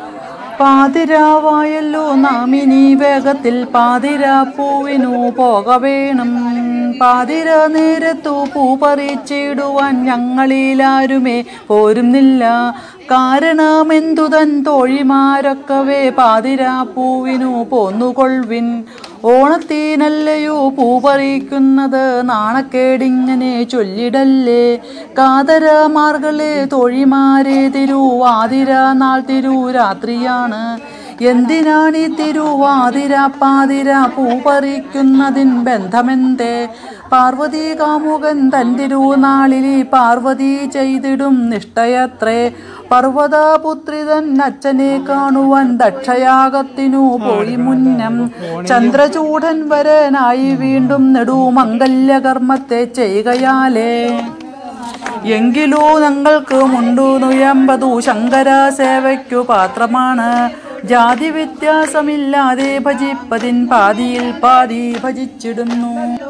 പാതിരാവായല്ലോ നാം ഇനി വേഗത്തിൽ പാതിരാ പൂവിനു പോക വേണം പാതിര നേരത്തു പൂ പറിച്ചിടുവാൻ ഞങ്ങളിലാരുമേ പോരുന്നില്ല കാരണമെന്തുതൻ തോഴിമാരൊക്കവേ പാതിരാ പൂവിനു പോന്നുകൊൾവിൻ ഓണത്തിനല്ലയോ പൂ പറിക്കുന്നത് നാണക്കേടിങ്ങനെ ചൊല്ലിടല്ലേ കാതരമാർകളെ തോഴിമാരെ തിരുവാതിര നാൾ തിരുരാത്രിയാണ് എന്തിനാണീ തിരുവാതിര പാതിര പൂ പറിക്കുന്നതിൻ ബന്ധമെന്തേ പാർവതി കാമുകൻ തൻ തിരുനാളിൽ പാർവതി ചെയ്തിടും നിഷ്ഠയത്രേ പർവ്വതപുത്രിതൻ അച്ഛനെ കാണുവാൻ ദക്ഷയാഗത്തിനു പോയി മുന്നം ചന്ദ്രചൂടൻ വരനായി വീണ്ടും നെടുമംഗല്യകർമ്മത്തെ ചെയ്യുകയാലേ എങ്കിലോ ഞങ്ങൾക്ക് മുണ്ടു നുയമ്പതു ശങ്കര സേവയ്ക്കു പാത്രമാണ് ജാതി വ്യത്യാസമില്ലാതെ ഭജിപ്പതിൻ പാതിയിൽ പാതി ഭജിച്ചിടുന്നു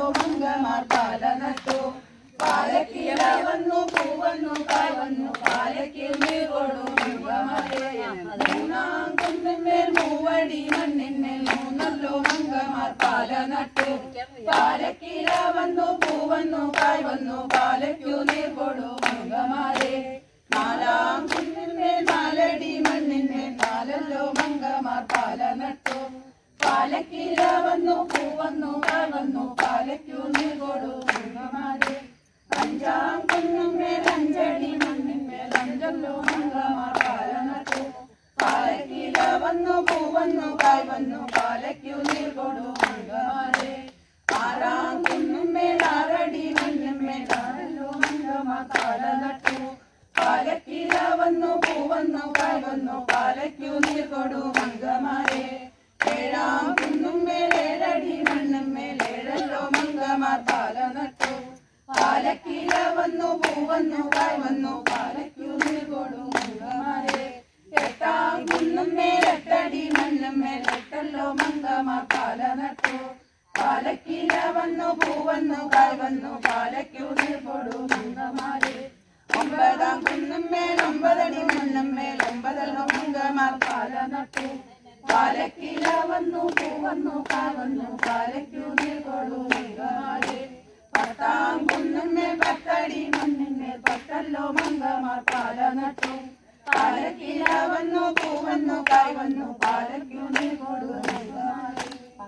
മൂവടി മണ്ണിന്മേൽ മൂന്നല്ലോ മംഗമാർ പാല നട്ടു പാലക്കില വന്നു പൂവന്നു കായ് വന്നു പാലയ്ക്കു നീർ കൊടു മംഗമാരെ നാലാം കുന്നിന്മേൽ നാലടി മണ്ണിന്മേൽ നാലല്ലോ മംഗമാർ പാല നട്ടു പാലക്കില വന്നു പൂവന്നു കായ് വന്നു പാലയ്ക്കു നീർ കൊടു മംഗമാരെ അഞ്ചാം കുന്നിന്മേൽ അഞ്ചടി മണ്ണിന്മേൽ അഞ്ചല്ലോ മംഗമാർ പാല നട്ടു പാലക്കില വന്നു പൂവന്നു കായ് വന്നു പാലയ്ക്കു നീർ കൊടു മംഗമാരെ ആറാം കുന്നുമേൽ ആറടി മണ്ണുമേൽ ആറല്ലോ മംഗമാർ പാല നട്ടു പാലക്കില വന്നു പൂവന്നു കായ് വന്നു പാലയ്ക്കു നീർ കൊടു മംഗമാരെ ഏഴാം കുന്നുമേൽ ഏഴടി മണ്ണുമേൽ ഏഴല്ലോ മംഗമാർ പാല നട്ടു പാലക്കില വന്നു പൂവന്നു കായ് വന്നു പാലയ്ക്കു നീർ കൊടു മംഗമാരെ എട്ടാം കുന്നുമേൽ എട്ടടി മണ്ണുമേൽ എട്ടല്ലോ മംഗമാർ പാല നട്ടു പാലക്കില വന്നു പൂവന്നു കായ് വന്നു പാലയ്ക്കു നീർ കൊടു മംഗമാരെ ഒമ്പതാം കുന്നുമേൽ ഒമ്പതടി മണ്ണുമേൽ ഒമ്പതല്ലോ മംഗമാർ പാല നട്ടു പാലക്കില വന്നു പൂവന്നു കായ് വന്നു പാലയ്ക്കു നീർ കൊടു മംഗമാരെ പത്താം കുന്നുമേൽ പത്തടി മണ്ണിന്മേൽ പത്തല്ലോ മംഗമാർ പാല നട്ടു പാലക്കില വന്നു പൂവന്നു കായ് വന്നു പാലയ്ക്കു നീർ കൊടു മംഗമാരെ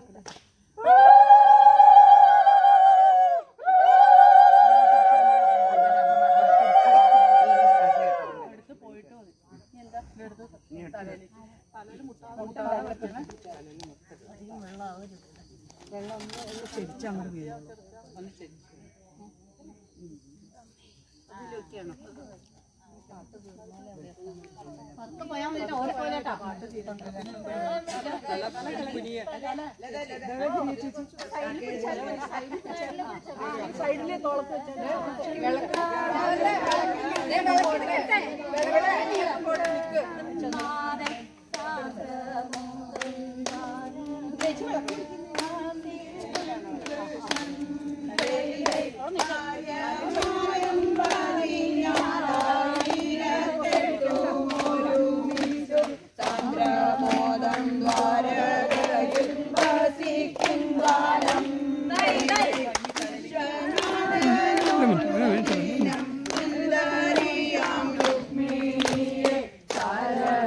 ചന്ദ്രമോദം ദ്വാരകയിൽ വസിക്കും കാലം സുന്ദരിയാം രുക്മിണിയെ ശരണ